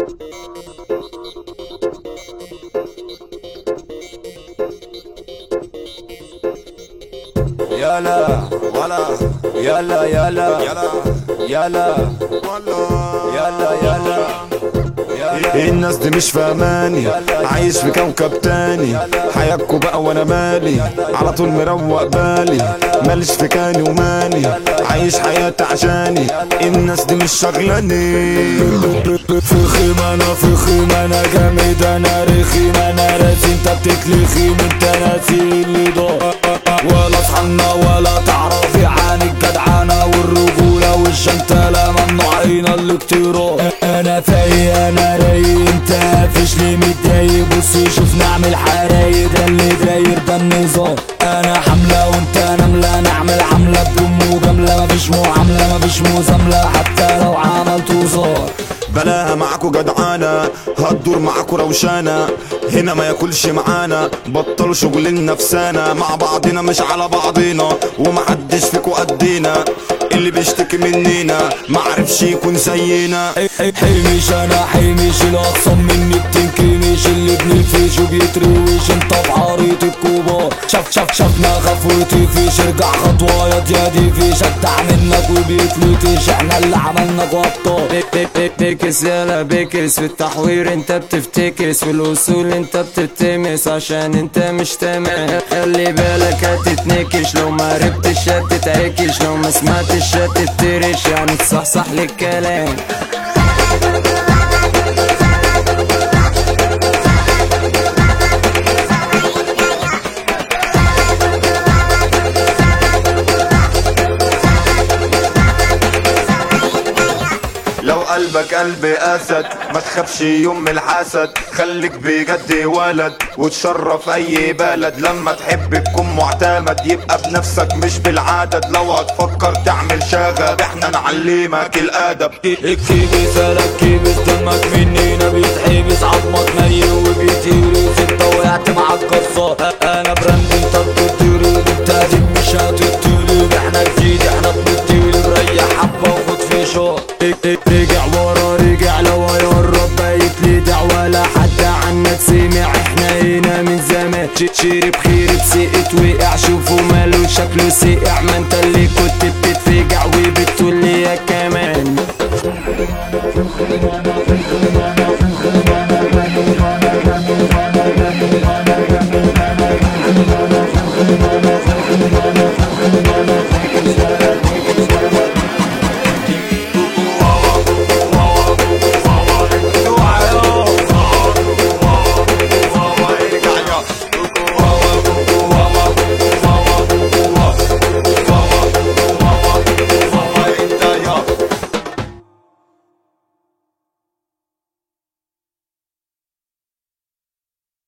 يلا ولا يلا يلا يلا يلا ولا يلا يلا يلا الناس دي مش فهماني عايش في كوكب تاني حياتكوا بقى وانا مالي على طول مروق بالي ماليش في كاني وماني عايش حياتي عشاني الناس دي مش شغلاني فخم انا فخم انا جامد انا رخيم انا راسي انت بتتلخيم انت ناسي اللي ضاع ولا صحنا ولا تعرفي عن الجدعنة والرجولة والجنتلة ممنوعين الاقتراء انا فايق انا رايق انت قافش ليه متضايق بص شوف نعمل حرايق ده اللي داير ده النظام انا حملة وانت نملة نعمل عملة بدون مجاملة مفيش معاملة مفيش مزاملة حتى لو عملت وزار بلاها معاكوا جدعانة هتدور معاكوا روشانة هنا ما ياكلش معانا بطلوا شغل النفسانة مع بعضنا مش على بعضنا ومحدش فيكوا قدينا اللي بيشتكي مننا معرفش يكون زينا حمش انا حمش الاخصم مني بتنكمش اللي بنفش وبيتروش انت في عريض الكبار شاف شاف شافنا غفوتي فيش ارجع خطوة يا ديادي فيش اجدع منك وبيتلتش احنا اللي عملنا غطار بيك بيك بيك بيكس يلا بيكس في التحوير انت بتفتكس في الوصول انت بتتمس عشان انت مش تمام خلي بالك هتتنكش لو ما عرفتش هتتعكش لو ما سمعتش هتترش يعني تصحصح للكلام لو قلبك قلب اسد ما تخافش يوم من الحسد خليك بجد ولد وتشرف اي بلد لما تحب تكون معتمد يبقى بنفسك مش بالعدد لو هتفكر تعمل شغب احنا نعلمك الادب الكيبس انا الكيبس دمك مننا بيتحبس عظمك ميت وبيتهرس انت وقعت مع الجزار انا براند انت بتطرد انت قديم مش هتطرد احنا جديد احنا بنطير ريح حبه وخد في شهر رجع ورا رجع لو هيقرب بايت لدع ولا حد عنك سمع احنا هنا من زمان ش- شرب خير بسقت وقع شوفوا ماله شكله سقع ما انت اللي كنت بتتفجع وبتقول لي يا كمان